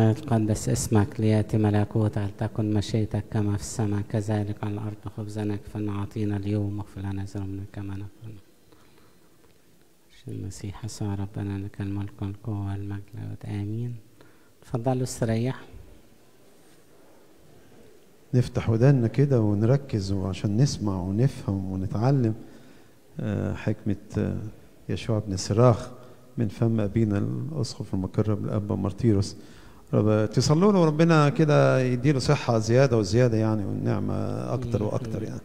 يتقدس اسمك ليأتي ملكوتك تكن مشيئتك كما في السماء كذلك على الأرض خبزنا كفلنا أعطينا اليوم واغفر لنا ذنوبنا كما نغفر المسيح يسوع ربنا لك الملك والقوة والمجد آمين تفضلوا استريحوا نفتح وداننا كده ونركز عشان نسمع ونفهم ونتعلم آه، حكمة آه، يشوع بن سراخ من فم أبينا الأسقف المكرم الأب مارتيروس رب تصلوا له وربنا كده يديله صحة زيادة وزيادة يعني والنعمة أكتر وأكتر يعني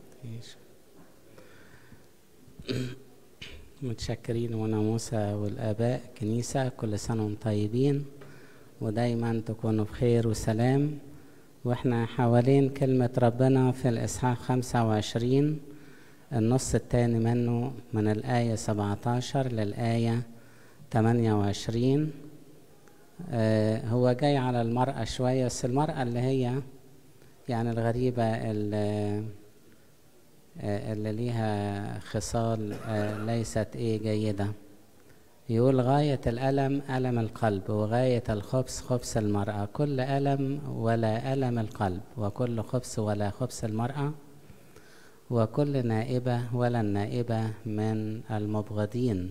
متشكرين وانا موسى والاباء كنيسة كل سنة وانتم طيبين ودايما تكونوا بخير وسلام واحنا حوالين كلمة ربنا في الإصحاح خمسة وعشرين النص التاني منه من الآية سبعتاشر للآية تمانية وعشرين آه هو جاي على المرأة شوية بس المرأة اللي هي يعني الغريبة اللي, اللي ليها خصال آه ليست ايه جيدة يقول غاية الألم ألم القلب وغاية الخبث خبث المرأة كل ألم ولا ألم القلب وكل خبث ولا خبث المرأة وكل نائبة ولا النائبة من المبغضين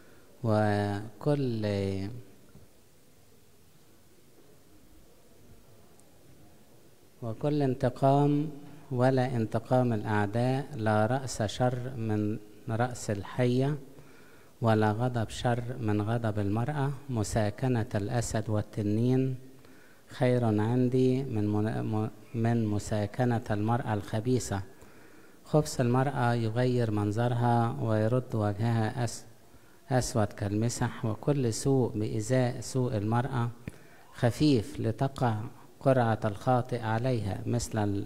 وكل وكل انتقام ولا انتقام الأعداء لا رأس شر من رأس الحية ولا غضب شر من غضب المرأة مساكنة الأسد والتنين خير عندي من من مساكنة المرأة الخبيثة خبث المرأة يغير منظرها ويرد وجهها أس أسود كالمسح وكل سوء بإزاء سوء المرأة خفيف لتقع قرعة الخاطئ عليها مثل ال...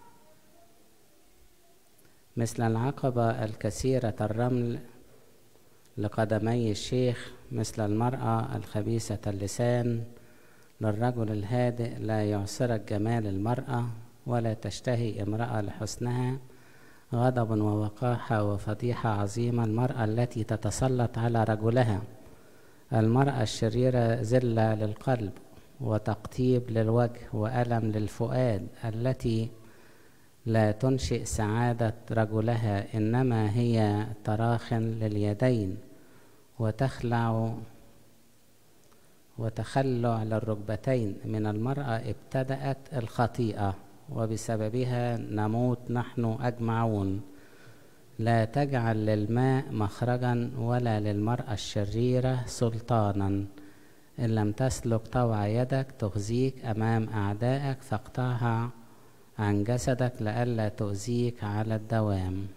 مثل العقبة الكثيرة الرمل لقدمي الشيخ مثل المرأة الخبيثة اللسان للرجل الهادئ لا يعصرك جمال المرأة ولا تشتهي امرأة لحسنها غضب ووقاحة وفضيحة عظيمة المرأة التي تتسلط على رجلها المرأة الشريرة ذلة للقلب وتقطيب للوجه وألم للفؤاد التي لا تنشئ سعادة رجلها إنما هي تراخ لليدين وتخلع وتخلع للركبتين من المرأة ابتدأت الخطيئة وبسببها نموت نحن أجمعون لا تجعل للماء مخرجا ولا للمرأة الشريرة سلطانا إن لم تسلك طوع يدك تخزيك أمام أعدائك فاقطعها عن جسدك لئلا تؤذيك على الدوام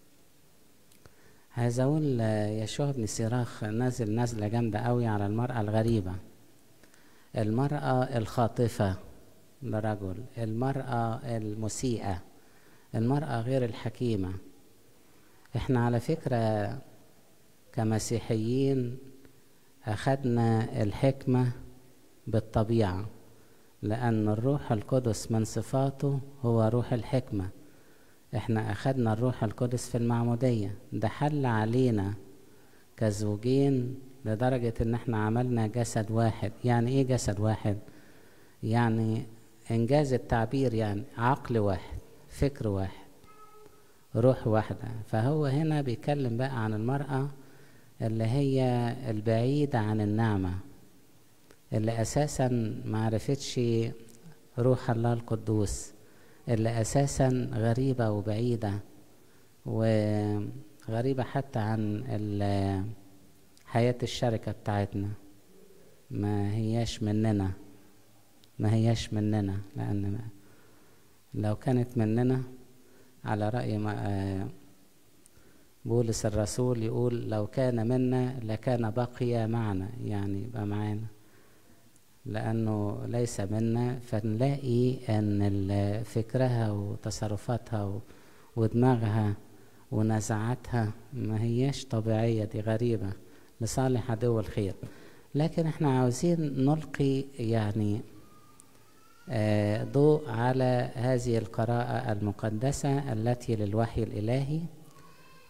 عايز اقول يشوع بن سراخ نازل نزله جامده قوي على المراه الغريبه المراه الخاطفه لرجل المراه المسيئه المراه غير الحكيمه احنا على فكره كمسيحيين اخدنا الحكمه بالطبيعه لأن الروح القدس من صفاته هو روح الحكمة احنا أخدنا الروح القدس في المعمودية ده حل علينا كزوجين لدرجة ان احنا عملنا جسد واحد يعني ايه جسد واحد يعني انجاز التعبير يعني عقل واحد فكر واحد روح واحدة فهو هنا بيتكلم بقى عن المرأة اللي هي البعيدة عن النعمة اللي اساسا ما عرفتش روح الله القدوس اللي اساسا غريبه وبعيده وغريبه حتى عن حياه الشركه بتاعتنا ما هياش مننا ما هياش مننا لان ما لو كانت مننا على راي ما بولس الرسول يقول لو كان منا لكان بقي معنا يعني يبقى معانا لأنه ليس منا فنلاقي أن فكرها وتصرفاتها ودماغها ونزعاتها ما هياش طبيعية دي غريبة لصالح عدو الخير لكن احنا عاوزين نلقي يعني آه ضوء على هذه القراءة المقدسة التي للوحي الإلهي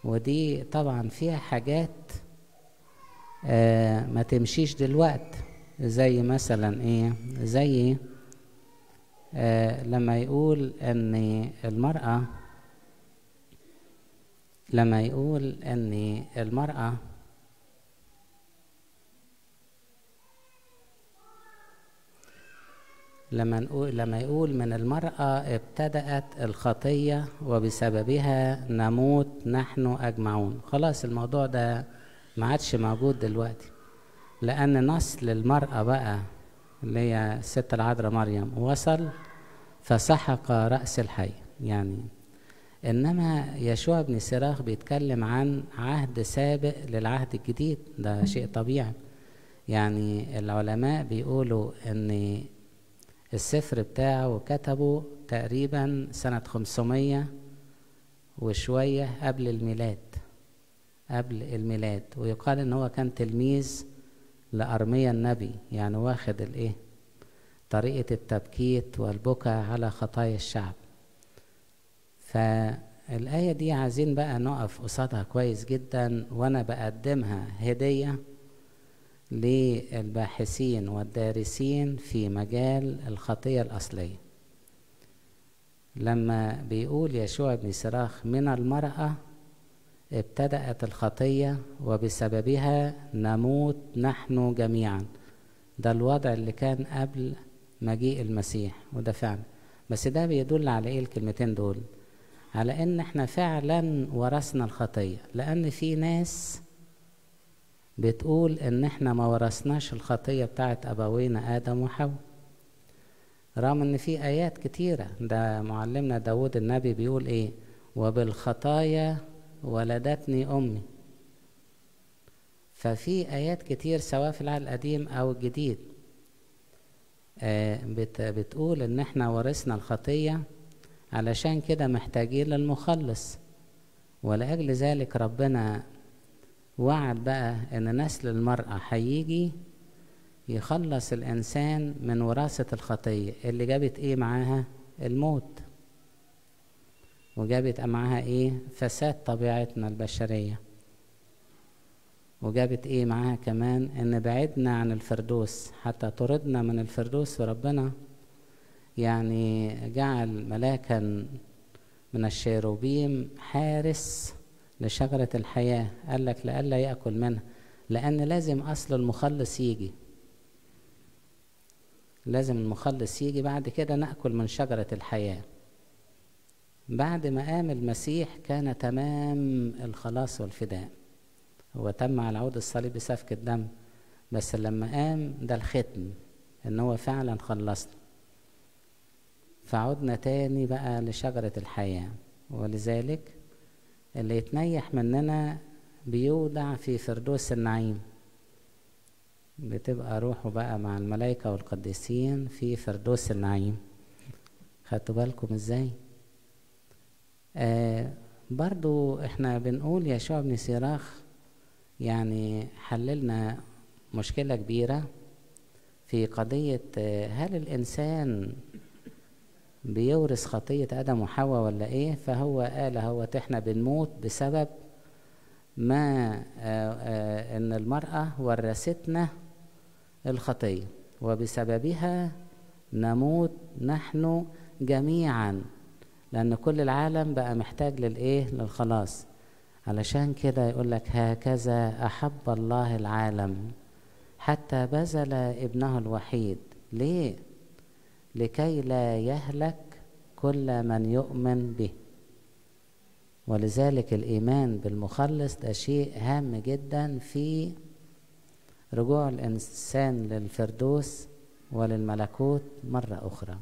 ودي طبعا فيها حاجات آه ما تمشيش دلوقتي زي مثلا ايه زي آه لما يقول ان المرأة لما يقول ان المرأة لما نقول لما يقول من المرأة ابتدأت الخطية وبسببها نموت نحن أجمعون خلاص الموضوع ده ما عادش موجود دلوقتي لأن نسل المرأة بقى اللي هي الست العذراء مريم وصل فسحق رأس الحي يعني إنما يشوع بن سراخ بيتكلم عن عهد سابق للعهد الجديد ده شيء طبيعي يعني العلماء بيقولوا إن السفر بتاعه كتبه تقريبا سنة 500 وشوية قبل الميلاد قبل الميلاد ويقال ان هو كان تلميذ لأرميا النبي يعني واخد الايه طريقة التبكيت والبكاء على خطايا الشعب فالآية دي عايزين بقى نقف قصادها كويس جدا وأنا بقدمها هدية للباحثين والدارسين في مجال الخطية الأصلية لما بيقول يشوع بن سراخ من المرأة ابتدأت الخطية وبسببها نموت نحن جميعا ده الوضع اللي كان قبل مجيء المسيح وده فعلا بس ده بيدل على ايه الكلمتين دول على ان احنا فعلا ورثنا الخطية لان في ناس بتقول ان احنا ما ورثناش الخطية بتاعت ابوينا ادم وحواء رغم ان في ايات كتيرة ده معلمنا داود النبي بيقول ايه وبالخطايا ولدتني امي ففي ايات كتير سواء في العهد القديم او الجديد آه بت بتقول ان احنا ورثنا الخطية علشان كده محتاجين للمخلص ولأجل ذلك ربنا وعد بقى ان نسل المرأة هيجي يخلص الانسان من وراثة الخطية اللي جابت ايه معاها الموت وجابت معاها ايه فساد طبيعتنا البشرية وجابت ايه معاها كمان ان بعدنا عن الفردوس حتى طردنا من الفردوس وربنا يعني جعل ملاكا من الشيروبيم حارس لشجرة الحياة قال لك لألا يأكل منها لأن لازم أصل المخلص يجي لازم المخلص يجي بعد كده نأكل من شجرة الحياة بعد ما قام المسيح كان تمام الخلاص والفداء هو تم على عود الصليب بسفك الدم بس لما قام ده الختم ان هو فعلا خلصنا فعدنا تاني بقى لشجرة الحياة ولذلك اللي يتنيح مننا بيودع في فردوس النعيم بتبقى روحه بقى مع الملائكة والقديسين في فردوس النعيم خدتوا بالكم ازاي آه برضو احنا بنقول يشوع بن سيراخ يعني حللنا مشكلة كبيرة في قضية آه هل الإنسان بيورث خطية آدم وحواء ولا إيه فهو قال هو إحنا بنموت بسبب ما آآ آآ إن المرأة ورثتنا الخطية وبسببها نموت نحن جميعا لأن كل العالم بقى محتاج للإيه للخلاص علشان كده يقول لك هكذا أحب الله العالم حتى بذل ابنه الوحيد ليه لكي لا يهلك كل من يؤمن به ولذلك الإيمان بالمخلص ده شيء هام جدا في رجوع الإنسان للفردوس وللملكوت مرة أخرى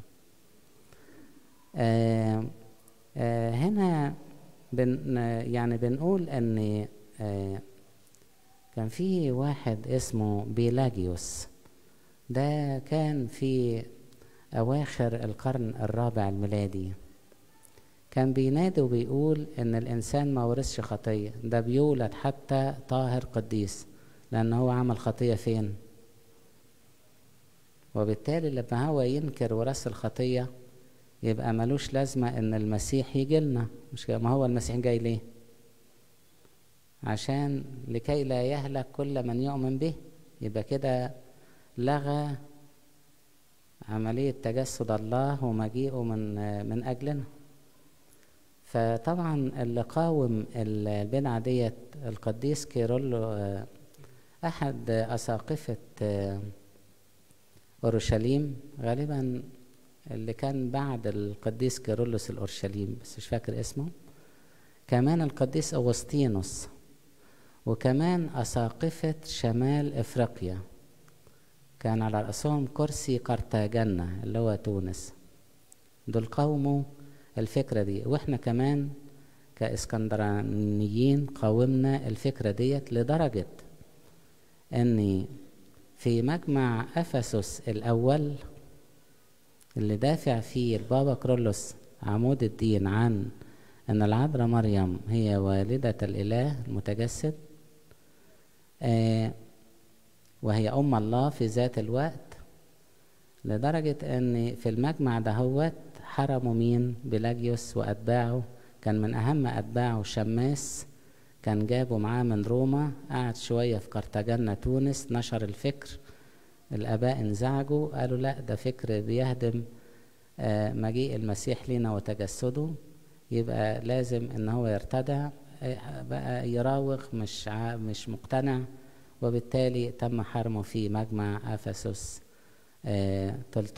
آه آه هنا بن يعني بنقول أن آه كان في واحد اسمه بيلاجيوس ده كان في أواخر القرن الرابع الميلادي كان بينادي وبيقول إن الإنسان ما ورثش خطية ده بيولد حتى طاهر قديس لأن هو عمل خطية فين وبالتالي لما هو ينكر وراث الخطية يبقى ملوش لازمة إن المسيح يجي لنا مش ما هو المسيح جاي ليه عشان لكي لا يهلك كل من يؤمن به يبقى كده لغى عملية تجسد الله ومجيئه من من أجلنا فطبعا اللي قاوم البدعة ديت القديس كيرولو أحد أساقفة أورشليم غالبا اللي كان بعد القديس كيرلس الأورشليم بس مش فاكر اسمه كمان القديس أغسطينوس وكمان أساقفة شمال إفريقيا كان على رأسهم كرسي قرطاجنة اللي هو تونس دول قاوموا الفكرة دي وإحنا كمان كإسكندرانيين قاومنا الفكرة ديت لدرجة إن في مجمع أفسس الأول اللي دافع فيه البابا كرولوس عمود الدين عن أن العذراء مريم هي والدة الإله المتجسد آه وهي أم الله في ذات الوقت لدرجة أن في المجمع دهوت حرموا مين بلاجيوس وأتباعه كان من أهم أتباعه شماس كان جابه معاه من روما قعد شوية في قرطاجنة تونس نشر الفكر الآباء انزعجوا قالوا لا ده فكر بيهدم آه مجيء المسيح لينا وتجسده يبقى لازم ان هو يرتدع بقى يراوغ مش مش مقتنع وبالتالي تم حرمه في مجمع افسس آه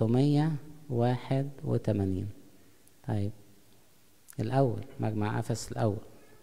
381 طيب الاول مجمع افسس الاول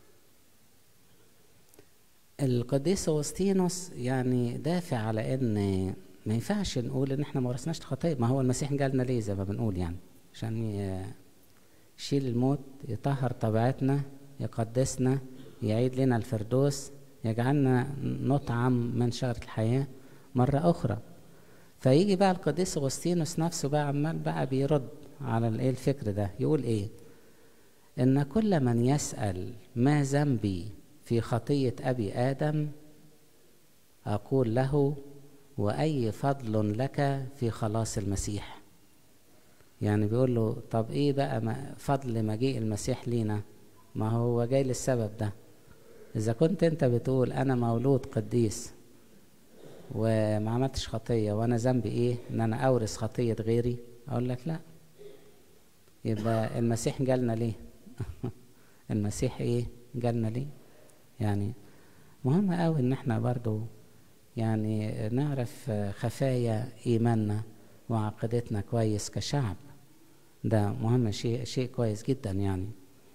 القديس أوسطينوس يعني دافع على ان ما ينفعش نقول ان احنا ما ورثناش الخطيه ما هو المسيح جالنا ليه زي ما بنقول يعني عشان يشيل الموت يطهر طبيعتنا يقدسنا يعيد لنا الفردوس يجعلنا نطعم من شجرة الحياة مرة أخرى فيجي بقى القديس أغسطينوس نفسه بقى عمال بقى بيرد على الايه الفكر ده يقول ايه ان كل من يسأل ما ذنبي في خطية أبي آدم أقول له وأي فضل لك في خلاص المسيح يعني بيقول له طب إيه بقى فضل مجيء المسيح لينا ما هو جاي للسبب ده إذا كنت أنت بتقول أنا مولود قديس وما عملتش خطية وأنا ذنبي إيه إن أنا أورث خطية غيري أقول لك لا يبقى المسيح جالنا ليه المسيح إيه جالنا ليه يعني مهم قوي ان احنا برضو يعني نعرف خفايا ايماننا وعقيدتنا كويس كشعب ده مهم شيء شيء كويس جدا يعني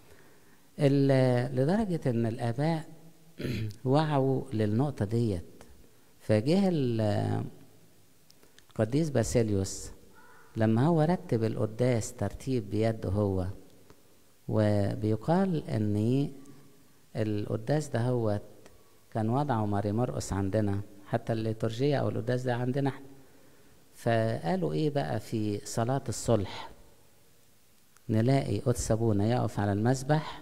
لدرجة ان الاباء وعوا للنقطة ديت فجه القديس باسيليوس لما هو رتب القداس ترتيب بيده هو وبيقال ان القداس ده هو كان وضعه ماري مرقس عندنا حتى الليتورجية أو القداس ده عندنا احنا فقالوا إيه بقى في صلاة الصلح نلاقي قدس أبونا يقف على المسبح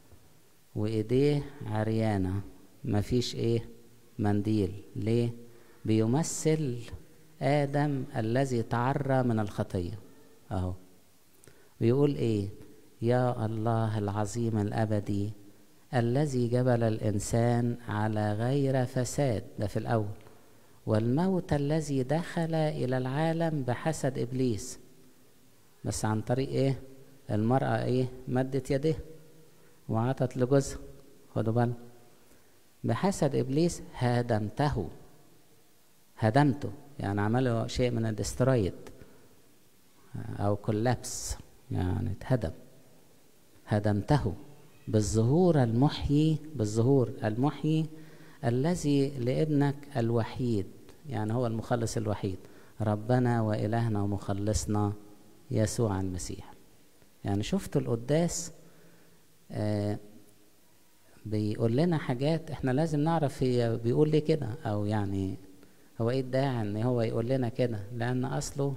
وإيديه عريانة مفيش إيه منديل ليه بيمثل آدم الذي تعرى من الخطية أهو بيقول إيه يا الله العظيم الأبدي الذي جبل الإنسان على غير فساد ده في الأول والموت الذي دخل إلى العالم بحسد إبليس بس عن طريق إيه المرأة إيه مدت يديه وعطت لجوزها خدوا بالك بحسد إبليس هدمته هدمته يعني عملوا شيء من الدسترويد أو كولابس يعني اتهدم هدمته بالظهور المحيي بالظهور المحيي الذي لابنك الوحيد يعني هو المخلص الوحيد ربنا وإلهنا ومخلصنا يسوع المسيح يعني شفتوا القداس آه بيقول لنا حاجات احنا لازم نعرف هي بيقول ليه كده او يعني هو ايه الداعي ان هو يقول لنا كده لان اصله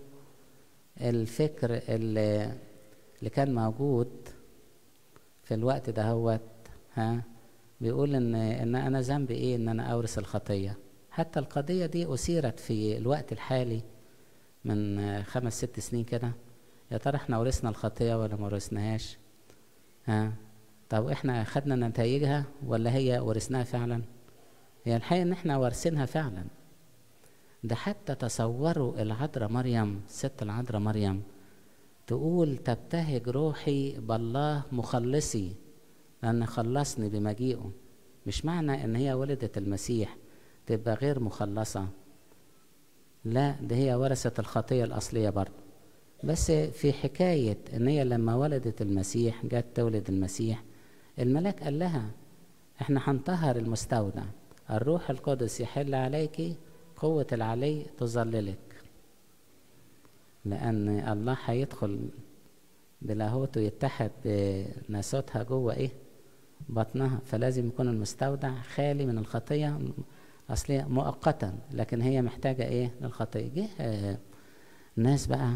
الفكر اللي, اللي كان موجود في الوقت ده هوت ها بيقول ان ان انا ذنبي ايه ان انا اورث الخطيه حتى القضيه دي اثيرت في الوقت الحالي من خمس ست سنين كده يا ترى احنا ورثنا الخطيه ولا ما ورثناهاش ها طب احنا خدنا نتائجها ولا هي ورثناها فعلا هي الحقيقه ان احنا وارثينها فعلا ده حتى تصوروا العذراء مريم ست العذراء مريم تقول تبتهج روحي بالله مخلصي لأن خلصني بمجيئه مش معنى إن هي ولدت المسيح تبقى غير مخلصة لا ده هي ورثت الخطية الأصلية برضه بس في حكاية إن هي لما ولدت المسيح جت تولد المسيح الملاك قال لها احنا هنطهر المستودع الروح القدس يحل عليك قوة العلي تظللك لأن الله هيدخل بلاهوته يتحد بناسوتها جوه ايه بطنها فلازم يكون المستودع خالي من الخطية أصلية مؤقتا لكن هي محتاجة ايه للخطية جه آه ناس بقى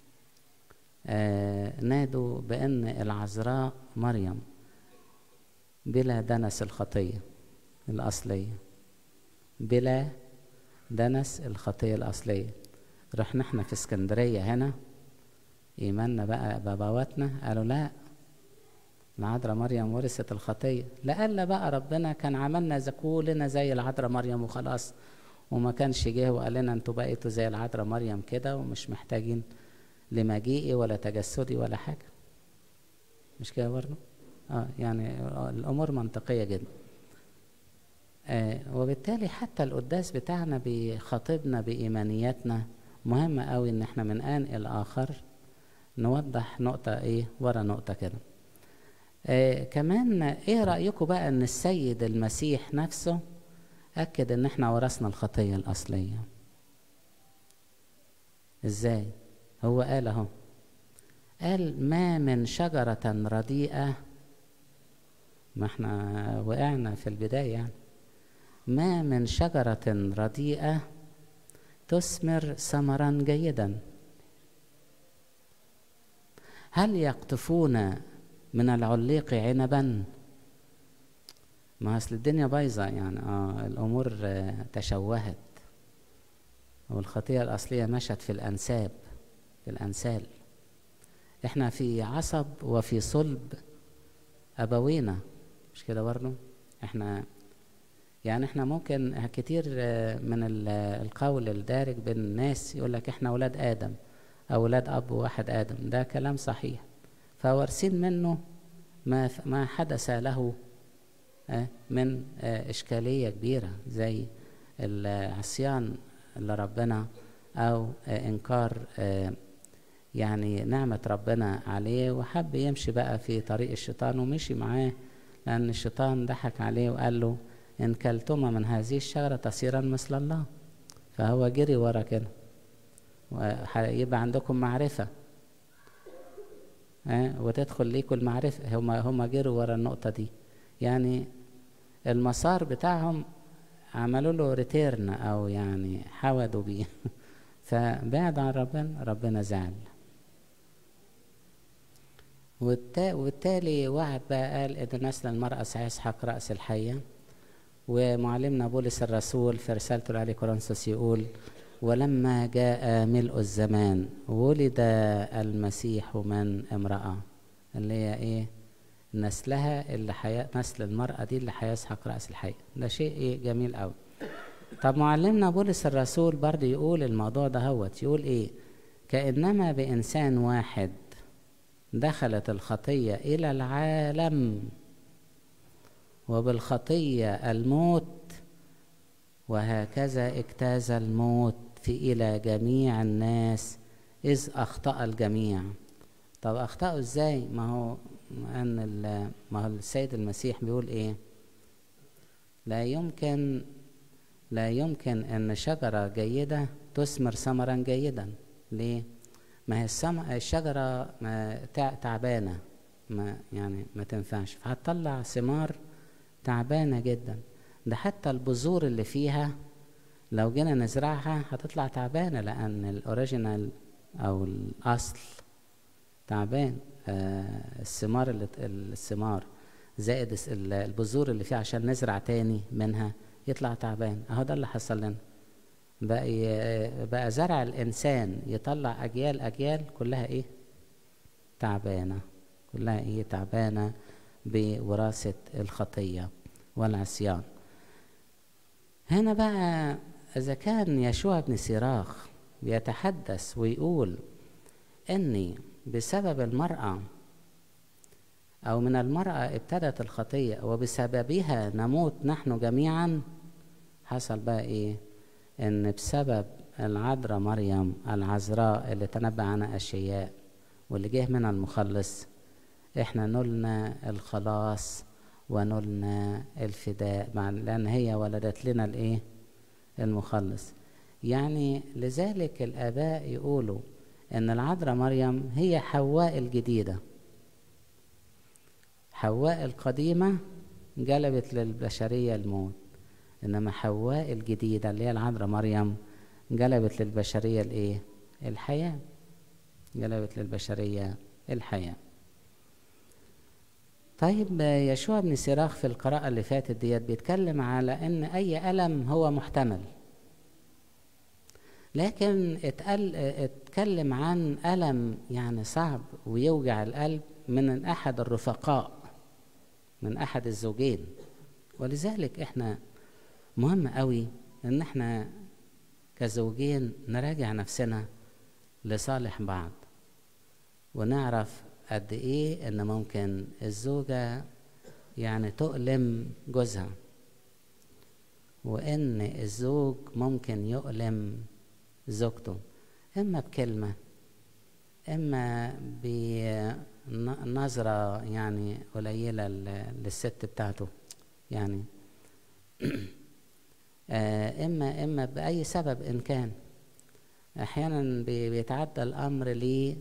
آه نادوا بأن العذراء مريم بلا دنس الخطية الأصلية بلا دنس الخطية الأصلية رحنا احنا في اسكندرية هنا إيماننا بقى باباواتنا قالوا لا العذراء مريم ورثت الخطية لألا بقى ربنا كان عملنا زي كلنا زي العذراء مريم وخلاص وما كانش جه وقال لنا انتوا بقيتوا زي العذراء مريم كده ومش محتاجين لمجيئي ولا تجسدي ولا حاجة مش كده برضه؟ اه يعني الأمور منطقية جدا آه وبالتالي حتى القداس بتاعنا بيخاطبنا بإيمانياتنا مهم قوي إن احنا من آن إلى آخر نوضح نقطة إيه ورا نقطة كده آه كمان إيه رأيكم بقى إن السيد المسيح نفسه أكد إن احنا ورثنا الخطية الأصلية إزاي؟ هو قال أهو قال ما من شجرة رديئة ما احنا وقعنا في البداية يعني ما من شجرة رديئة تثمر ثمرا جيدا هل يقطفون من العليق عنبا ما اصل الدنيا بايظة يعني اه الأمور آه تشوهت والخطية الأصلية مشت في الأنساب في الأنسال احنا في عصب وفي صلب أبوينا مش كده برضه احنا يعني احنا ممكن كتير من القول الدارج بين الناس يقول لك احنا اولاد ادم اولاد اب واحد ادم ده كلام صحيح فوارثين منه ما ما حدث له من اشكاليه كبيره زي العصيان لربنا او انكار يعني نعمه ربنا عليه وحب يمشي بقى في طريق الشيطان ومشي معاه لأن الشيطان ضحك عليه وقال له إن كلتما من هذه الشجرة تصيرا مثل الله فهو جري ورا كده ويبقى عندكم معرفة ها وتدخل ليكم المعرفة هم هم جروا ورا النقطة دي يعني المسار بتاعهم عملوا له ريتيرن أو يعني حودوا بيه فبعد عن ربنا ربنا زعل وبالتالي وعد بقى قال ان نسل المرأة سيسحق رأس الحية ومعلمنا بولس الرسول في رسالته لأهل كورنثوس يقول ولما جاء ملء الزمان ولد المسيح من امرأة اللي هي ايه نسلها اللي حي... نسل المرأة دي اللي هيسحق رأس الحية ده شيء ايه جميل قوي طب معلمنا بولس الرسول برضه يقول الموضوع ده هوت يقول ايه كأنما بإنسان واحد دخلت الخطية إلى العالم وبالخطية الموت وهكذا اجتاز الموت في إلى جميع الناس إذ أخطأ الجميع طب أخطأوا إزاي ما هو أن ما هو السيد المسيح بيقول إيه لا يمكن لا يمكن أن شجرة جيدة تثمر ثمرا جيدا ليه ما هي السم... الشجرة ما تعبانة ما يعني ما تنفعش فهتطلع ثمار تعبانة جدا ده حتى البذور اللي فيها لو جينا نزرعها هتطلع تعبانة لأن الأوريجينال أو الأصل تعبان آه الثمار اللي الثمار زائد البذور اللي فيها عشان نزرع تاني منها يطلع تعبان اهو ده اللي حصل لنا بقى بقى زرع الانسان يطلع اجيال اجيال كلها ايه تعبانه كلها ايه تعبانه بوراثه الخطيه والعصيان هنا بقى إذا كان يشوع بن سيراخ بيتحدث ويقول إني بسبب المرأة أو من المرأة ابتدت الخطية وبسببها نموت نحن جميعا حصل بقى إيه؟ إن بسبب العذراء مريم العذراء اللي تنبأ عنها أشياء واللي جه منها المخلص إحنا نلنا الخلاص ونلنا الفداء مع لأن هي ولدت لنا الإيه؟ المخلص يعني لذلك الآباء يقولوا إن العذراء مريم هي حواء الجديدة حواء القديمة جلبت للبشرية الموت إنما حواء الجديدة اللي هي العذراء مريم جلبت للبشرية الإيه؟ الحياة جلبت للبشرية الحياة طيب يشوع بن سيراخ في القراءة اللي فاتت ديت بيتكلم على إن أي ألم هو محتمل لكن اتقل اتكلم عن ألم يعني صعب ويوجع القلب من أحد الرفقاء من أحد الزوجين ولذلك احنا مهم قوي ان احنا كزوجين نراجع نفسنا لصالح بعض ونعرف قد ايه ان ممكن الزوجة يعني تؤلم جوزها وان الزوج ممكن يؤلم زوجته اما بكلمة اما بنظرة يعني قليلة للست بتاعته يعني اما اما باي سبب ان كان احيانا بيتعدى الامر ل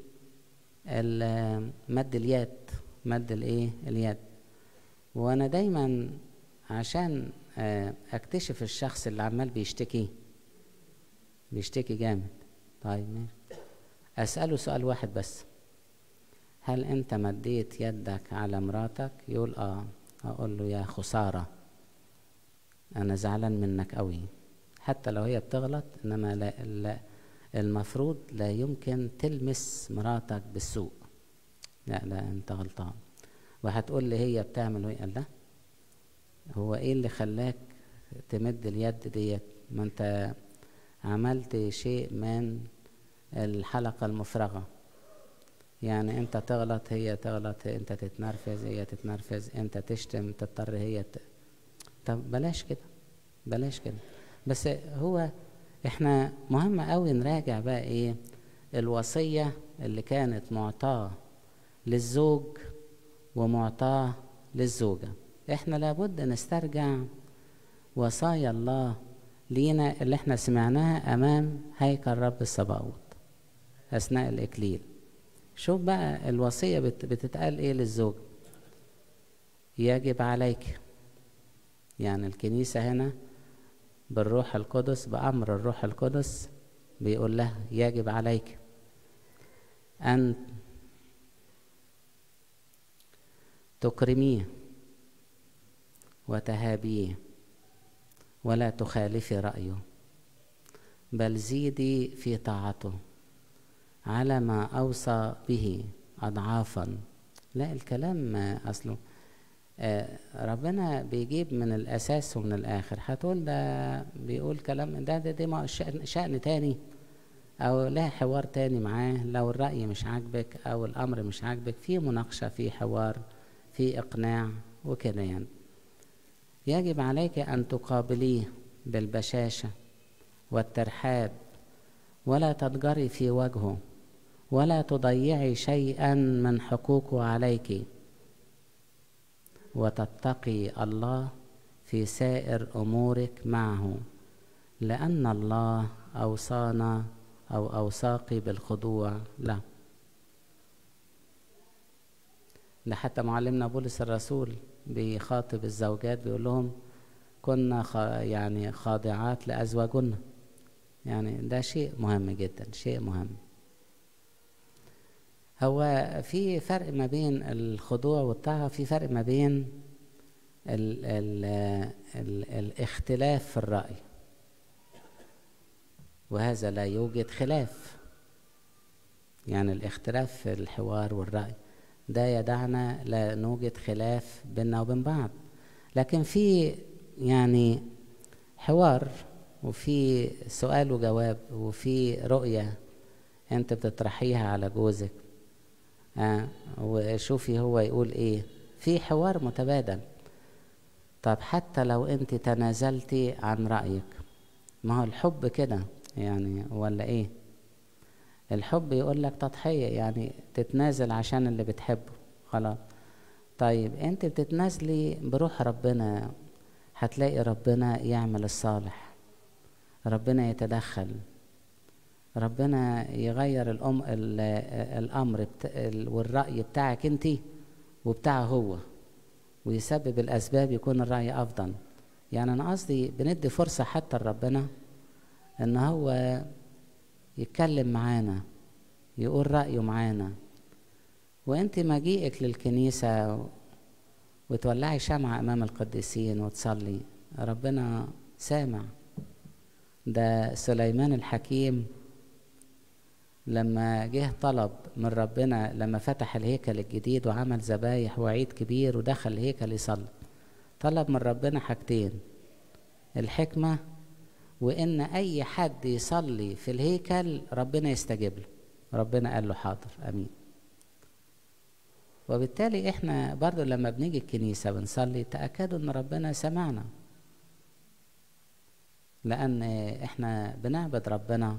مد اليد مد الايه اليد وانا دايما عشان اكتشف الشخص اللي عمال بيشتكي بيشتكي جامد طيب ماشي اساله سؤال واحد بس هل انت مديت يدك على مراتك يقول اه اقول له يا خساره انا زعلان منك قوي حتى لو هي بتغلط انما لا, لا المفروض لا يمكن تلمس مراتك بالسوء لا لا انت غلطان وهتقول لي هي بتعمل وهي قال لا هو ايه اللي خلاك تمد اليد ديت ما انت عملت شيء من الحلقة المفرغة يعني انت تغلط هي تغلط انت تتنرفز هي تتنرفز انت تشتم تضطر هي ت... طب بلاش كده بلاش كده بس هو احنا مهم قوي نراجع بقى ايه الوصية اللي كانت معطاة للزوج ومعطاة للزوجة احنا لابد نسترجع وصايا الله لينا اللي احنا سمعناها امام هيكل رب الصباوت اثناء الاكليل شوف بقى الوصية بت بتتقال ايه للزوج يجب عليك يعني الكنيسة هنا بالروح القدس بأمر الروح القدس بيقول لها يجب عليك أن تكرميه وتهابيه ولا تخالفي رأيه بل زيدي في طاعته على ما أوصى به أضعافا لا الكلام أصله ربنا بيجيب من الأساس ومن الآخر هتقول ده بيقول كلام ده ده, ده شأن, شأن تاني أو لها حوار تاني معاه لو الرأي مش عاجبك أو الأمر مش عاجبك في مناقشة في حوار في إقناع وكده يعني يجب عليك أن تقابليه بالبشاشة والترحاب ولا تضجري في وجهه ولا تضيعي شيئا من حقوقه عليك وتتقي الله في سائر امورك معه لان الله اوصانا او اوصاقي بالخضوع له ده حتى معلمنا بولس الرسول بيخاطب الزوجات بيقول لهم كنا خ... يعني خاضعات لازواجنا يعني ده شيء مهم جدا شيء مهم هو في فرق ما بين الخضوع والطاعة في فرق ما بين ال ال ال الاختلاف في الرأي وهذا لا يوجد خلاف يعني الاختلاف في الحوار والرأي ده يدعنا لا نوجد خلاف بيننا وبين بعض لكن في يعني حوار وفي سؤال وجواب وفي رؤية انت بتطرحيها على جوزك آه وشوفي هو يقول ايه في حوار متبادل طب حتى لو انت تنازلتي عن رأيك ما هو الحب كده يعني ولا ايه الحب يقول لك تضحية يعني تتنازل عشان اللي بتحبه خلاص طيب انت بتتنازلي بروح ربنا هتلاقي ربنا يعمل الصالح ربنا يتدخل ربنا يغير الأم الأمر والرأي بتاعك انت وبتاعه هو ويسبب الأسباب يكون الرأي أفضل يعني أنا قصدي بندي فرصة حتى لربنا إن هو يتكلم معانا يقول رأيه معانا وانت مجيئك للكنيسة وتولعي شمعة أمام القديسين وتصلي ربنا سامع ده سليمان الحكيم لما جه طلب من ربنا لما فتح الهيكل الجديد وعمل ذبايح وعيد كبير ودخل الهيكل يصلي طلب من ربنا حاجتين الحكمة وإن أي حد يصلي في الهيكل ربنا يستجيب له ربنا قال له حاضر أمين وبالتالي احنا برضو لما بنيجي الكنيسة بنصلي تأكدوا ان ربنا سمعنا لأن احنا بنعبد ربنا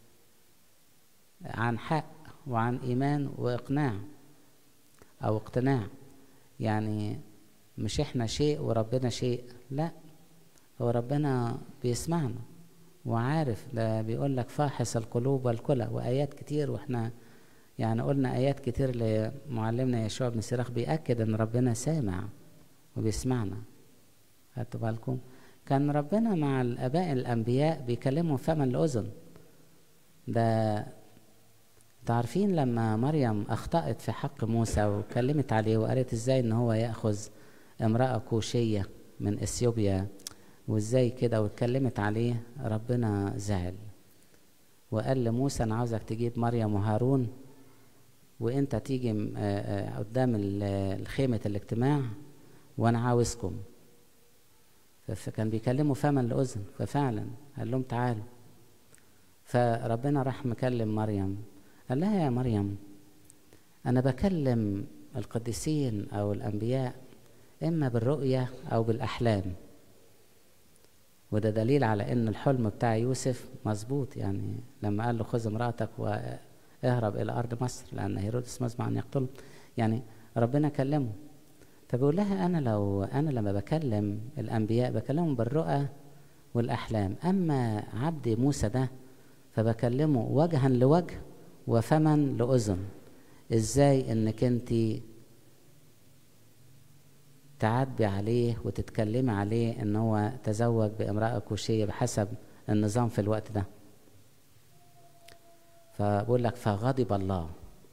عن حق وعن إيمان وإقناع أو اقتناع يعني مش احنا شيء وربنا شيء لا هو ربنا بيسمعنا وعارف ده بيقول لك فاحص القلوب والكلى وآيات كتير واحنا يعني قلنا آيات كتير لمعلمنا يشوع بن سراخ بيأكد إن ربنا سامع وبيسمعنا خدتوا بالكم كان ربنا مع الآباء الأنبياء بيكلمهم فما لأذن ده تعرفين لما مريم أخطأت في حق موسى وكلمت عليه وقالت إزاي إن هو يأخذ امرأة كوشية من إثيوبيا وإزاي كده واتكلمت عليه ربنا زعل وقال لموسى أنا عاوزك تجيب مريم وهارون وانت تيجي قدام الخيمة الاجتماع وانا عاوزكم فكان بيكلموا فما لأذن ففعلا قال لهم تعالوا فربنا راح مكلم مريم قال لها يا مريم انا بكلم القديسين او الانبياء اما بالرؤية او بالاحلام وده دليل على ان الحلم بتاع يوسف مظبوط يعني لما قال له خذ امرأتك و اهرب الى ارض مصر لان هيرودس مزمع ان يقتله يعني ربنا كلمه فبيقول لها انا لو انا لما بكلم الانبياء بكلمهم بالرؤى والاحلام اما عبدي موسى ده فبكلمه وجها لوجه وفما لاذن ازاي انك انت تعاتبي عليه وتتكلمي عليه ان هو تزوج بامراه كوشيه بحسب النظام في الوقت ده فبقول لك فغضب الله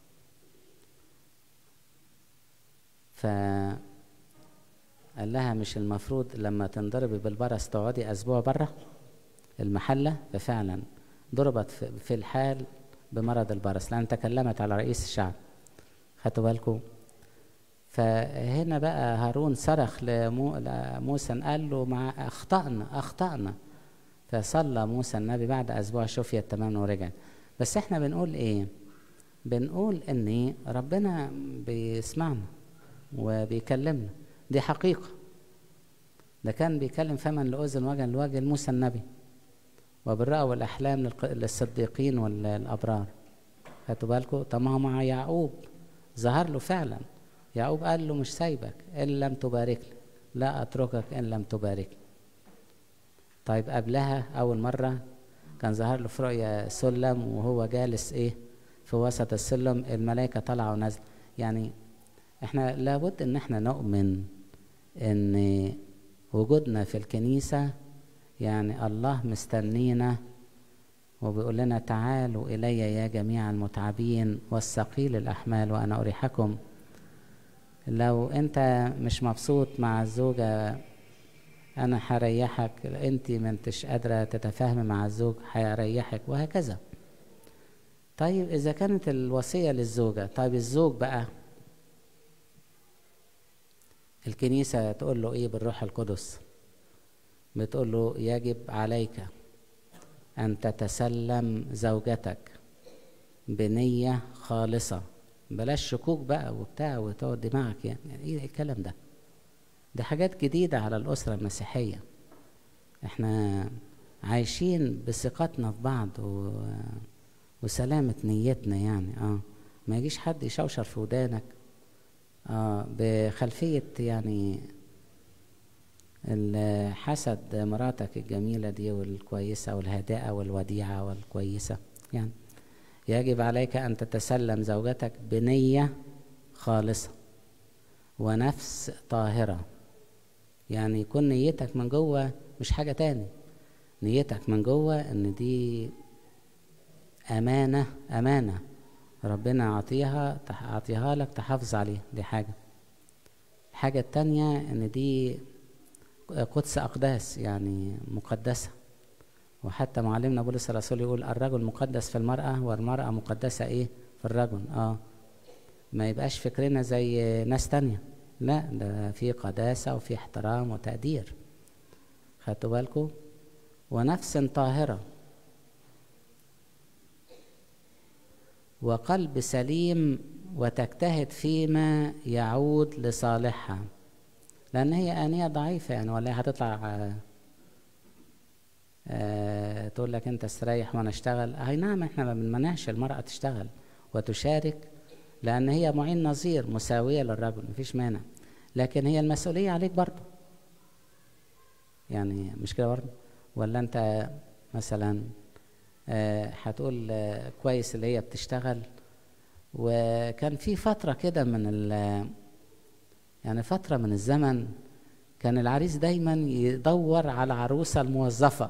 ف قال لها مش المفروض لما تنضربي بالبرص تقعدي اسبوع بره المحله ففعلا ضربت في الحال بمرض البرص لان تكلمت على رئيس الشعب خدتوا بالكم فهنا بقى هارون صرخ لمو... لموسى قال له مع اخطانا اخطانا فصلى موسى النبي بعد اسبوع شفيت تماما ورجع بس احنا بنقول ايه بنقول ان ربنا بيسمعنا وبيكلمنا دي حقيقة ده كان بيكلم فما لأذن وجها لوجه موسى النبي وبالرأى والأحلام للصديقين والأبرار خدتوا بالكم طب ما هو مع يعقوب ظهر له فعلا يعقوب قال له مش سايبك إن لم تبارك لي لا أتركك إن لم تبارك لي طيب قبلها أول مرة كان ظهر له في رؤيا سلم وهو جالس ايه في وسط السلم الملائكة طالعة ونازلة يعني احنا لابد ان احنا نؤمن ان وجودنا في الكنيسة يعني الله مستنينا وبيقول لنا تعالوا إلي يا جميع المتعبين والثقيل الأحمال وأنا أريحكم لو أنت مش مبسوط مع الزوجة انا هريحك انت ما انتش قادره تتفاهمي مع الزوج هيريحك وهكذا طيب اذا كانت الوصيه للزوجه طيب الزوج بقى الكنيسه تقول له ايه بالروح القدس بتقول له يجب عليك أن تتسلم زوجتك بنية خالصة بلاش شكوك بقى وبتاع وتقعد دماغك يعني, يعني ايه الكلام ده دي حاجات جديدة على الأسرة المسيحية احنا عايشين بثقتنا في بعض و... وسلامة نيتنا يعني اه ما يجيش حد يشوشر في ودانك اه بخلفية يعني حسد مراتك الجميلة دي والكويسة والهادئة والوديعة والكويسة يعني يجب عليك أن تتسلم زوجتك بنية خالصة ونفس طاهرة يعني يكون نيتك من جوه مش حاجة تاني نيتك من جوه ان دي امانة امانة ربنا عطيها عطيها لك تحافظ عليها دي حاجة الحاجة التانية ان دي قدس اقداس يعني مقدسة وحتى معلمنا بولس الرسول يقول الرجل مقدس في المرأة والمرأة مقدسة ايه في الرجل اه ما يبقاش فكرنا زي ناس تانية لا ده في قداسة وفي احترام وتقدير خدتوا بالكم ونفس طاهرة وقلب سليم وتجتهد فيما يعود لصالحها لأن هي آنية ضعيفة يعني ولا هتطلع آه آه تقول لك أنت استريح وأنا أشتغل أي نعم إحنا ما بنمنعش المرأة تشتغل وتشارك لأن هي معين نظير مساوية للرجل مفيش مانع لكن هي المسؤولية عليك برضه يعني مش كده برضه ولا أنت مثلا آه هتقول آه كويس اللي هي بتشتغل وكان في فترة كده من ال يعني فترة من الزمن كان العريس دايما يدور على عروسة الموظفة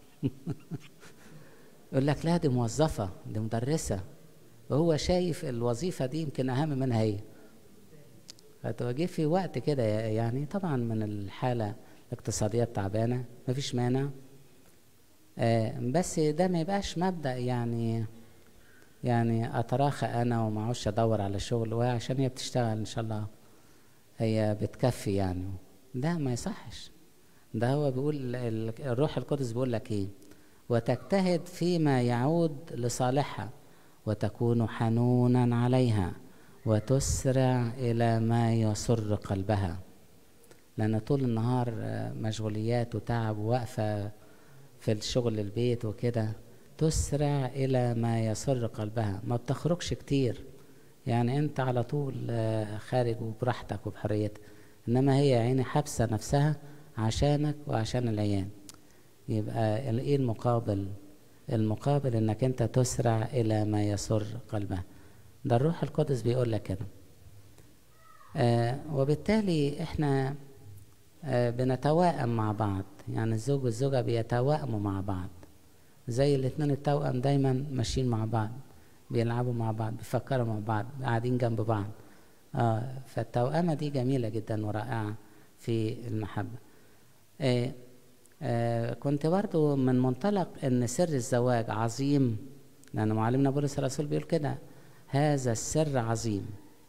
يقول لك لا دي موظفة دي مدرسة وهو شايف الوظيفة دي يمكن أهم منها هي فتواجه في وقت كده يعني طبعا من الحالة الاقتصادية التعبانة مفيش مانع آه بس ده ما يبقاش مبدأ يعني يعني أتراخى أنا وما اعوش أدور على شغل وعشان هي بتشتغل إن شاء الله هي بتكفي يعني ده ما يصحش ده هو بيقول الروح القدس بيقول لك ايه وتجتهد فيما يعود لصالحها وتكون حنونا عليها وتسرع الى ما يسر قلبها لان طول النهار مشغوليات وتعب وواقفه في الشغل البيت وكده تسرع الى ما يسر قلبها ما بتخرجش كتير يعني انت على طول خارج وبراحتك وبحريتك انما هي عيني حابسه نفسها عشانك وعشان العيال يبقى ايه المقابل المقابل انك انت تسرع الى ما يسر قلبها ده الروح القدس بيقول لك كده آه وبالتالي احنا آه بنتوائم مع بعض يعني الزوج والزوجة بيتوائموا مع بعض زي الاتنين التوأم دايما ماشيين مع بعض بيلعبوا مع بعض بيفكروا مع بعض قاعدين جنب بعض آه فالتوأمة دي جميلة جدا ورائعة في المحبة آه آه كنت برضو من منطلق ان سر الزواج عظيم لان معلمنا بولس الرسول بيقول كده هذا السر عظيم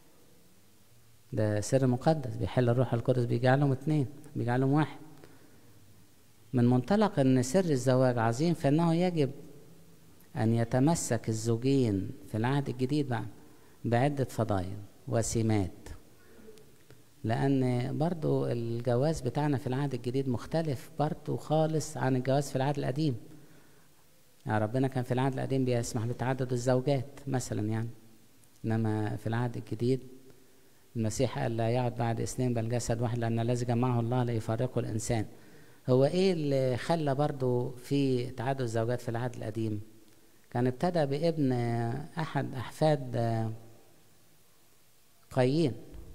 ده سر مقدس بيحل الروح القدس بيجعلهم اتنين بيجعلهم واحد من منطلق ان سر الزواج عظيم فانه يجب ان يتمسك الزوجين في العهد الجديد بقى بعدة فضائل وسمات لان برضو الجواز بتاعنا في العهد الجديد مختلف برضو خالص عن الجواز في العهد القديم يعني ربنا كان في العهد القديم بيسمح بتعدد الزوجات مثلا يعني انما في العهد الجديد المسيح قال لا يعد بعد اثنين بل جسد واحد لان الذي جمعه الله لا يفرقه الانسان هو ايه اللي خلى برضو في تعدد الزوجات في العهد القديم كان ابتدى بابن احد احفاد قايين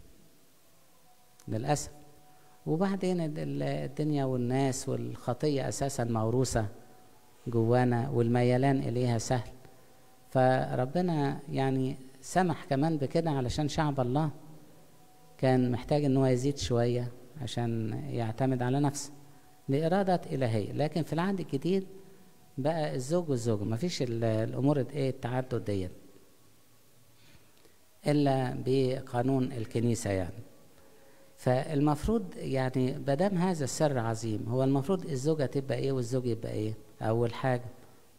للاسف وبعدين الدنيا والناس والخطيه اساسا موروثه جوانا والميلان اليها سهل فربنا يعني سمح كمان بكده علشان شعب الله كان محتاج ان هو يزيد شويه عشان يعتمد على نفسه لإرادة إلهية لكن في العهد الجديد بقى الزوج والزوجة مفيش الأمور ايه التعدد ديت إلا بقانون الكنيسة يعني فالمفروض يعني مادام هذا السر عظيم هو المفروض الزوجة تبقى ايه والزوج يبقى ايه أول حاجة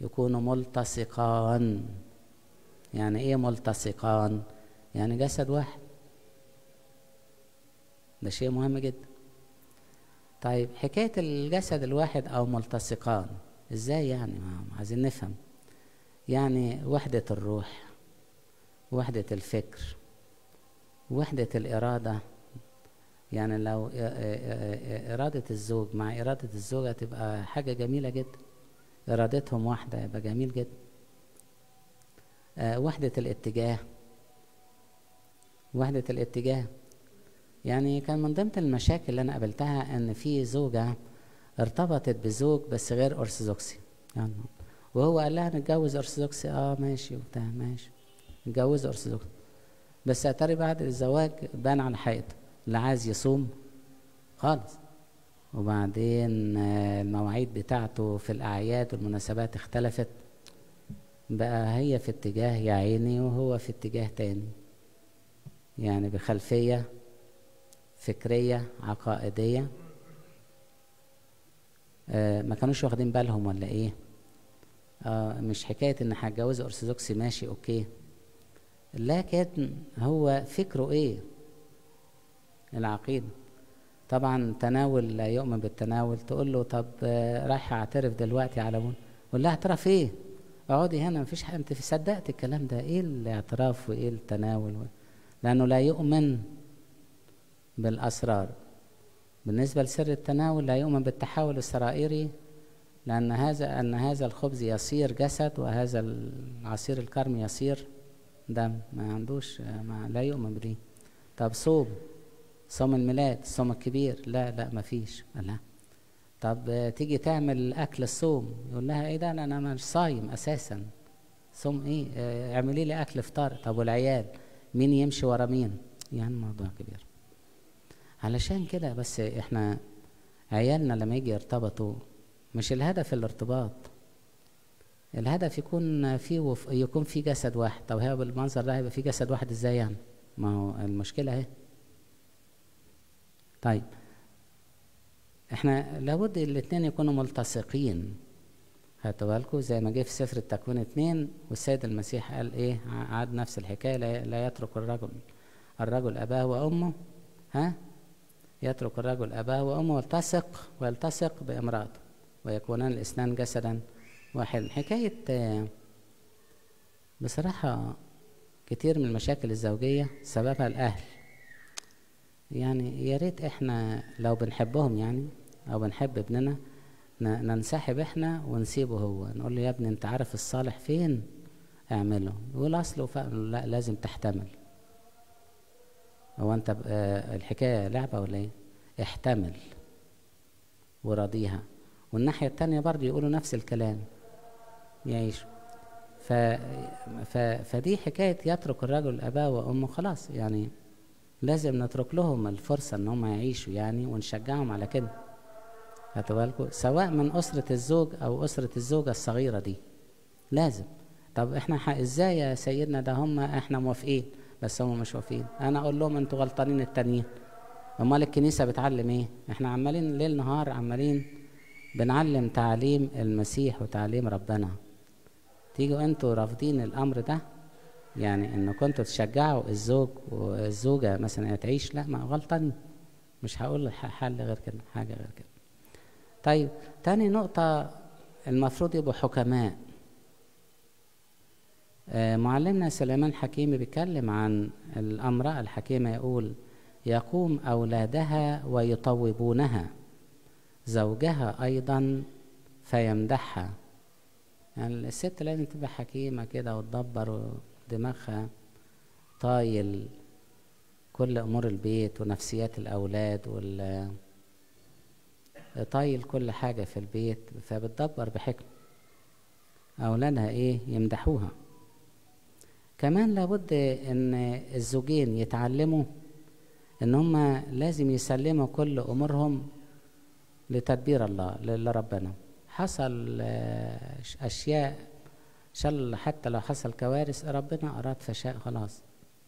يكونوا ملتصقان يعني ايه ملتصقان يعني جسد واحد ده شيء مهم جدا طيب حكاية الجسد الواحد أو ملتصقان إزاي يعني ما عايزين نفهم يعني وحدة الروح وحدة الفكر وحدة الإرادة يعني لو إرادة الزوج مع إرادة الزوجة تبقى حاجة جميلة جدا إرادتهم واحدة يبقى جميل جدا وحدة الاتجاه وحدة الاتجاه يعني كان من ضمن المشاكل اللي أنا قابلتها إن في زوجة ارتبطت بزوج بس غير أرثوذكسي يعني وهو قال لها نتجوز أرثوذكسي اه ماشي وبتاع ماشي نتجوز أرثوذكسي بس اتاري بعد الزواج بان على حقيقته لا عايز يصوم خالص وبعدين المواعيد بتاعته في الأعياد والمناسبات اختلفت بقى هي في اتجاه يا عيني وهو في اتجاه تاني يعني بخلفية فكرية عقائدية آه ما كانوش واخدين بالهم ولا ايه آه مش حكاية ان هتجوز ارثوذكسي ماشي اوكي لكن هو فكره ايه العقيدة طبعا تناول لا يؤمن بالتناول تقول له طب آه رايح اعترف دلوقتي على ابونا يقول لها اعترف ايه اقعدي هنا مفيش حاجة انت صدقت الكلام ده ايه الاعتراف وايه التناول لانه لا يؤمن بالاسرار بالنسبة لسر التناول لا يؤمن بالتحول السرائري لأن هذا أن هذا الخبز يصير جسد وهذا العصير الكرم يصير دم ما عندوش ما لا يؤمن بدي طب صوم صوم الميلاد الصوم الكبير لا لا ما فيش لا طب تيجي تعمل أكل الصوم يقول لها إيه ده أنا مش صايم أساسا صوم إيه اه اعملي لي أكل فطار طب والعيال مين يمشي ورا مين يعني موضوع كبير علشان كده بس احنا عيالنا لما يجي يرتبطوا مش الهدف الارتباط الهدف يكون في وف... يكون في جسد واحد طب هي بالمنظر ده هيبقى في جسد واحد ازاي يعني ما هو المشكله اهي طيب احنا لابد الاتنين يكونوا ملتصقين هاتوا بالكم زي ما جه في سفر التكوين اتنين والسيد المسيح قال ايه عاد نفس الحكايه لا, لا يترك الرجل الرجل اباه وامه ها يترك الرجل اباه وامه والتصق ويلتصق بامراته ويكونان الاثنان جسدا واحد حكاية بصراحة كتير من المشاكل الزوجية سببها الأهل يعني يا ريت احنا لو بنحبهم يعني أو بنحب ابننا ننسحب احنا ونسيبه هو نقول له يا ابني انت عارف الصالح فين اعمله يقول اصله لا لازم تحتمل هو انت الحكاية لعبة ولا ايه احتمل وراضيها والناحية التانية برضه يقولوا نفس الكلام يعيشوا ف... ف... فدي حكاية يترك الرجل أباه وأمه خلاص يعني لازم نترك لهم الفرصة إن هم يعيشوا يعني ونشجعهم على كده خدوا بالكم سواء من أسرة الزوج أو أسرة الزوجة الصغيرة دي لازم طب احنا ح... ازاي يا سيدنا ده هم احنا موافقين بس هم مش موافقين انا اقول لهم انتوا غلطانين التانيين امال الكنيسه بتعلم ايه احنا عمالين ليل نهار عمالين بنعلم تعليم المسيح وتعليم ربنا تيجوا انتوا رافضين الامر ده يعني ان كنتوا تشجعوا الزوج والزوجه مثلا تعيش لا ما غلطانين مش هقول حل غير كده حاجه غير كده طيب تاني نقطه المفروض يبقوا حكماء آه معلمنا سليمان حكيمي بيتكلم عن الامراه الحكيمه يقول يقوم اولادها ويطوبونها زوجها ايضا فيمدحها يعني الست لازم تبقى حكيمة كده وتدبر دماغها طايل كل أمور البيت ونفسيات الأولاد وال طايل كل حاجة في البيت فبتدبر بحكمة أولادها إيه يمدحوها كمان لابد إن الزوجين يتعلموا إن هما لازم يسلموا كل أمورهم لتدبير الله لربنا حصل أشياء شل حتى لو حصل كوارث ربنا أراد فشاء خلاص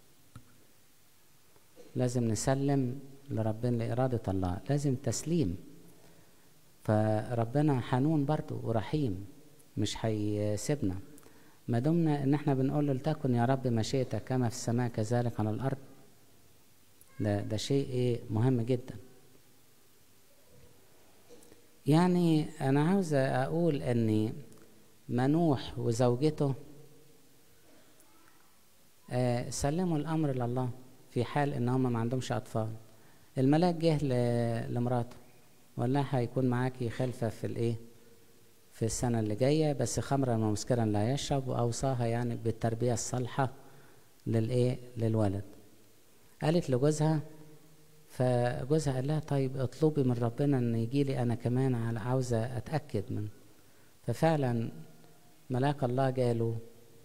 لازم نسلم لربنا لإرادة الله لازم تسليم فربنا حنون برضو ورحيم مش هيسيبنا ما دمنا ان احنا بنقول له لتكن يا رب مشيئتك كما في السماء كذلك على الارض ده ده شيء ايه مهم جدا يعني انا عاوز اقول ان منوح وزوجته آه سلموا الامر لله في حال ان هم ما عندهمش اطفال الملاك جه لمراته وقال لها هيكون معاكي خلفه في الايه في السنه اللي جايه بس خمرا ومسكرا لا يشرب واوصاها يعني بالتربيه الصالحه للايه للولد قالت لجوزها فجوزها قال لها طيب اطلبي من ربنا ان يجي لي انا كمان على عاوزه اتاكد من ففعلا ملاك الله جاله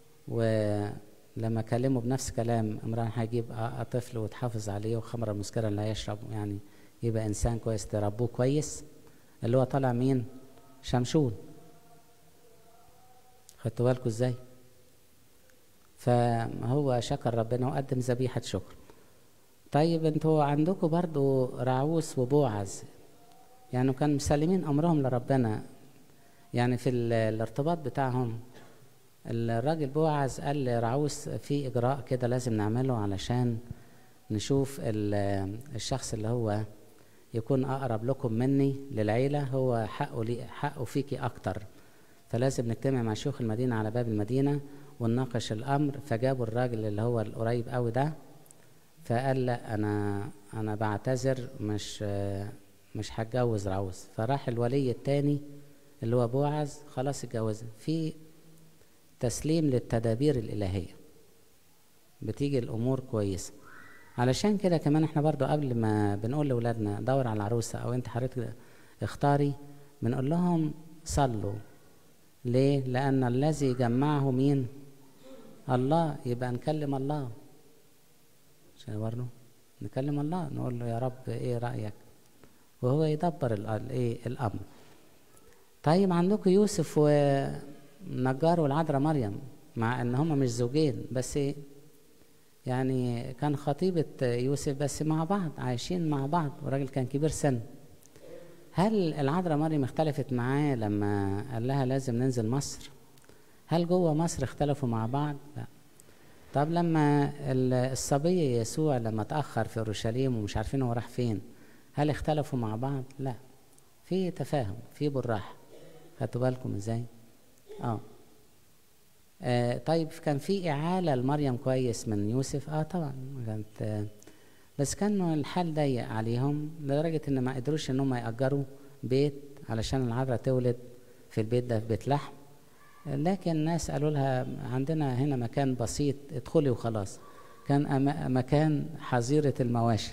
ولما كلمه بنفس كلام امرأة هيجيب طفل وتحافظ عليه وخمرا مسكرا لا يشرب يعني يبقى انسان كويس تربوه كويس اللي هو طالع مين شمشون خدتوا بالكم ازاي فهو شكر ربنا وقدم ذبيحه شكر طيب انتوا عندكم برضو رعوس وبوعز يعني كانوا مسلمين امرهم لربنا يعني في الارتباط بتاعهم الراجل بوعز قال لرعوس في اجراء كده لازم نعمله علشان نشوف الشخص اللي هو يكون اقرب لكم مني للعيله هو حقه لي حقه فيكي اكتر فلازم نجتمع مع شيوخ المدينه على باب المدينه ونناقش الامر فجابوا الراجل اللي هو القريب قوي ده فقال لا انا انا بعتذر مش مش هتجوز رعوز فراح الولي التاني اللي هو بوعز خلاص اتجوزها في تسليم للتدابير الالهيه بتيجي الامور كويسه علشان كده كمان احنا برضو قبل ما بنقول لاولادنا دور على العروسه او انت حضرتك اختاري بنقول لهم صلوا ليه لان الذي جمعه مين الله يبقى نكلم الله عشان برضه نكلم الله نقول له يا رب ايه رايك وهو يدبر الايه الامر طيب عندكم يوسف ونجار والعذراء مريم مع ان هما مش زوجين بس يعني كان خطيبة يوسف بس مع بعض عايشين مع بعض والراجل كان كبير سن هل العذراء مريم اختلفت معاه لما قال لها لازم ننزل مصر هل جوه مصر اختلفوا مع بعض لا طب لما الصبي يسوع لما اتأخر في أورشليم ومش عارفين هو راح فين هل اختلفوا مع بعض لا في تفاهم في بالراحة خدتوا بالكم ازاي اه آه طيب كان في إعالة لمريم كويس من يوسف اه طبعا كانت آه بس كانوا الحال ضيق عليهم لدرجة ان ما قدروش ان هم يأجروا بيت علشان العذراء تولد في البيت ده في بيت لحم لكن الناس قالوا لها عندنا هنا مكان بسيط ادخلي وخلاص كان أم مكان حظيرة المواشي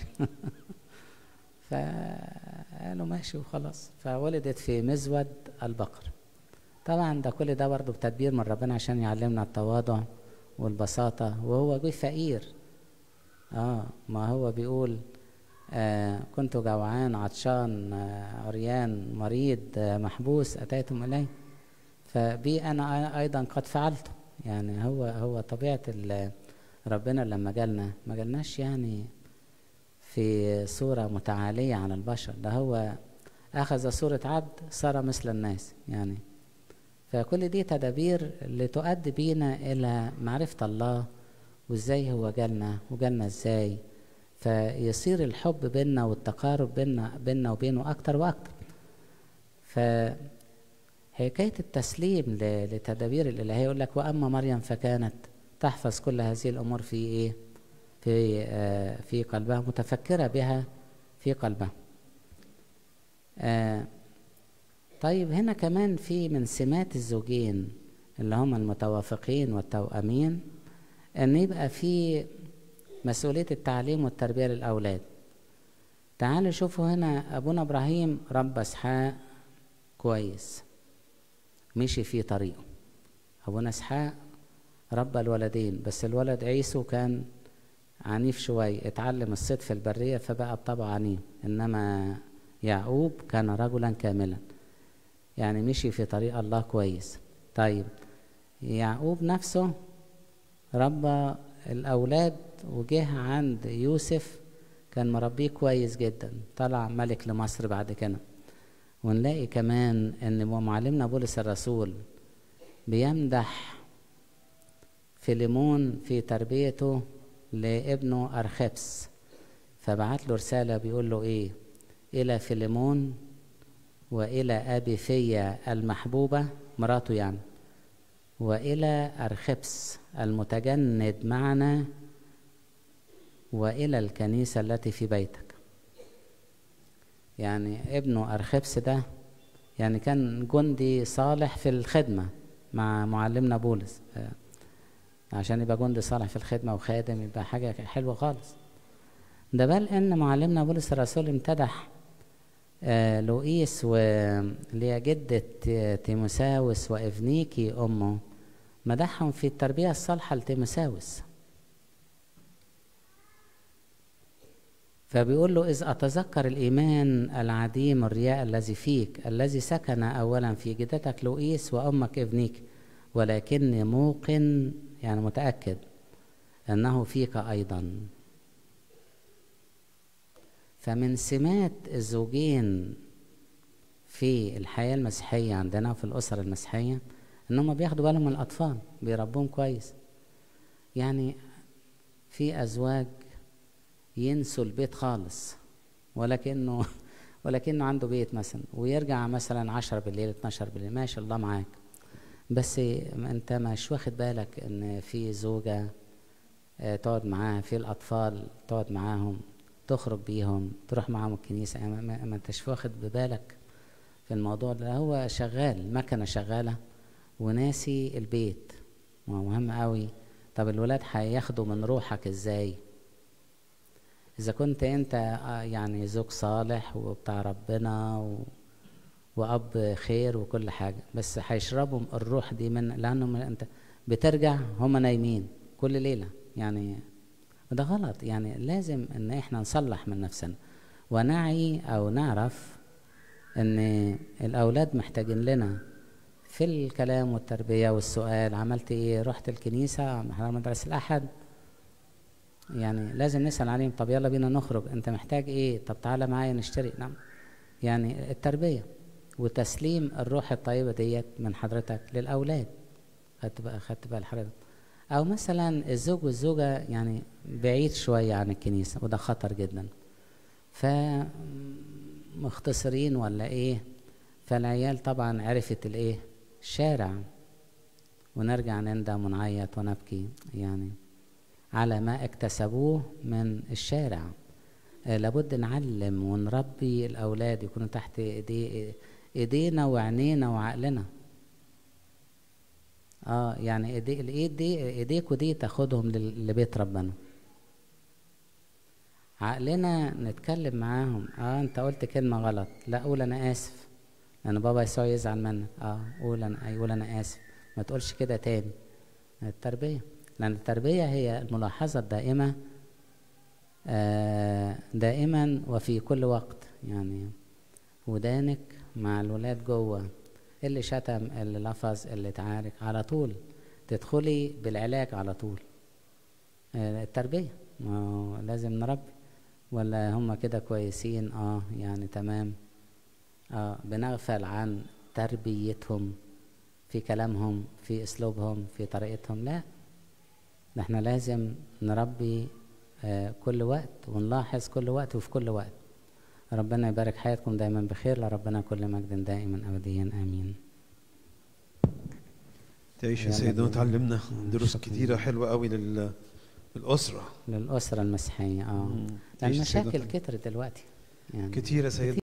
فقالوا ماشي وخلاص فولدت في مزود البقر طبعا ده كل ده برضه بتدبير من ربنا عشان يعلمنا التواضع والبساطة وهو جه فقير اه ما هو بيقول آه كنت جوعان عطشان آه عريان مريض آه محبوس أتيتم إليه فبي أنا أيضا قد فعلته يعني هو هو طبيعة ربنا لما جالنا ما جالناش يعني في صورة متعالية عن البشر ده هو أخذ صورة عبد صار مثل الناس يعني فكل دي تدابير لتؤدي بينا إلى معرفة الله وإزاي هو جالنا وجالنا إزاي فيصير الحب بينا والتقارب بينا بينا وبينه أكتر وأكتر فحكاية التسليم لتدابير الإلهية يقول لك وأما مريم فكانت تحفظ كل هذه الأمور في إيه؟ في آه في قلبها متفكرة بها في قلبها. آه طيب هنا كمان في من سمات الزوجين اللي هم المتوافقين والتوأمين ان يبقى في مسؤولية التعليم والتربية للأولاد تعالوا شوفوا هنا أبونا إبراهيم رب إسحاق كويس مشي في طريقه أبونا إسحاق ربى الولدين بس الولد عيسو كان عنيف شوية اتعلم الصيد في البرية فبقى بطبع عنيف إنما يعقوب كان رجلا كاملا يعني مشي في طريق الله كويس طيب يعقوب نفسه ربى الأولاد وجه عند يوسف كان مربيه كويس جدا طلع ملك لمصر بعد كده ونلاقي كمان ان معلمنا بولس الرسول بيمدح فيليمون في تربيته لابنه أرخبس فبعت له رسالة بيقول له إيه إلى فيليمون وإلى أبي فيا المحبوبة مراته يعني وإلى أرخبس المتجند معنا وإلى الكنيسة التي في بيتك يعني ابنه أرخبس ده يعني كان جندي صالح في الخدمة مع معلمنا بولس عشان يبقى جندي صالح في الخدمة وخادم يبقى حاجة حلوة خالص ده بل ان معلمنا بولس الرسول امتدح آه لوئيس واللي هي جدة تيموساوس وإفنيكي أمه مدحهم في التربية الصالحة لتيموساوس فبيقول له إذ أتذكر الإيمان العديم الرياء الذي فيك الذي سكن أولا في جدتك لوئيس وأمك إفنيك ولكني موقن يعني متأكد أنه فيك أيضا فمن سمات الزوجين في الحياة المسيحية عندنا في الأسر المسيحية إنهم بياخدوا بالهم من الأطفال بيربوهم كويس يعني في أزواج ينسوا البيت خالص ولكنه ولكنه عنده بيت مثلا ويرجع مثلا عشرة بالليل 12 بالليل ماشي الله معاك بس انت مش واخد بالك ان في زوجة تقعد معاها في الأطفال تقعد معاهم تخرج بيهم تروح معاهم الكنيسة يعني ما, ما انتش واخد ببالك في الموضوع ده هو شغال المكنة شغالة وناسي البيت مهم قوي طب الولاد هياخدوا من روحك ازاي اذا كنت انت يعني زوج صالح وبتاع ربنا و... واب خير وكل حاجه بس هيشربوا الروح دي من لانهم انت بترجع هم نايمين كل ليله يعني وده غلط يعني لازم ان احنا نصلح من نفسنا ونعي او نعرف ان الاولاد محتاجين لنا في الكلام والتربيه والسؤال عملت ايه رحت الكنيسه مدرسه الاحد يعني لازم نسال عليهم طب يلا بينا نخرج انت محتاج ايه طب تعالى معايا نشتري نعم يعني التربيه وتسليم الروح الطيبه ديت من حضرتك للاولاد خدت بقى خدت بقى حضرتك او مثلا الزوج والزوجه يعني بعيد شويه عن الكنيسه وده خطر جدا ف مختصرين ولا ايه فالعيال طبعا عرفت الايه الشارع ونرجع نندم ونعيط ونبكي يعني على ما اكتسبوه من الشارع آه لابد نعلم ونربي الاولاد يكونوا تحت ايدي ايدينا وعينينا وعقلنا اه يعني ايدي الايد دي ايديك ودي تاخدهم لبيت ربنا عقلنا نتكلم معاهم اه انت قلت كلمة غلط لا قول انا اسف لان بابا يسوع يزعل منك اه قول انا قول انا اسف ما تقولش كده تاني التربية لان التربية هي الملاحظة الدائمة آه دائما وفي كل وقت يعني ودانك مع الولاد جوه اللي شتم اللي لفظ اللي اتعارك على طول تدخلي بالعلاج على طول آه التربية ما هو لازم نربي ولا هم كده كويسين اه يعني تمام اه بنغفل عن تربيتهم في كلامهم في اسلوبهم في طريقتهم لا ده احنا لازم نربي آه كل وقت ونلاحظ كل وقت وفي كل وقت ربنا يبارك حياتكم دايما بخير لربنا كل مجد دائما ابديا امين تعيش يا سيدنا وتعلمنا دروس كتيرة حلوة قوي لل للأسرة للأسرة المسيحية اه لأن المشاكل كترت دلوقتي يعني كتيرة سيدنا